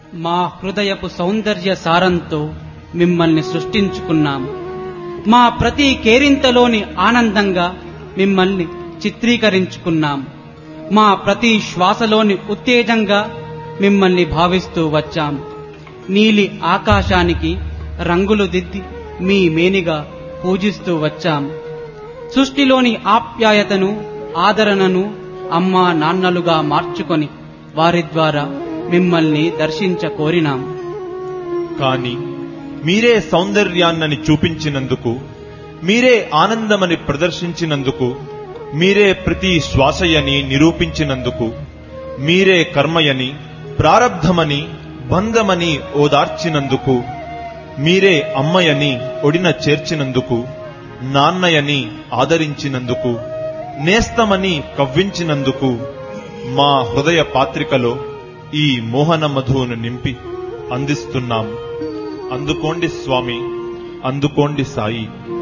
మా హృదయపు సౌందర్య సారంతో మిమ్మల్ని సృష్టించుకున్నాం మా ప్రతి కేరింతలోని ఆనందంగా మిమ్మల్ని చిత్రీకరించుకున్నాం మా ప్రతి శ్వాసలోని ఉత్తేజంగా మిమ్మల్ని భావిస్తూ వచ్చాం నీలి ఆకాశానికి రంగులు దిద్ది మీ మేనిగా పూజిస్తూ వచ్చాం సృష్టిలోని ఆప్యాయతను ఆదరణను అమ్మా నాన్నలుగా మార్చుకొని వారి ద్వారా మిమ్మల్ని దర్శించ కోరినాం కాని మీరే సౌందర్యాన్నని చూపించినందుకు మీరే ఆనందమని ప్రదర్శించినందుకు మీరే ప్రతి శ్వాసయని నిరూపించినందుకు మీరే కర్మయని ప్రారబ్ధమని బంధమని ఓదార్చినందుకు మీరే అమ్మయని ఒడిన చేర్చినందుకు నాన్నయని ఆదరించినందుకు నేస్తమని కవ్వించినందుకు మా హృదయ పాత్రికలో ఈ మోహన మధువును నింపి అందిస్తున్నాం అందుకోండి స్వామి అందుకోండి సాయి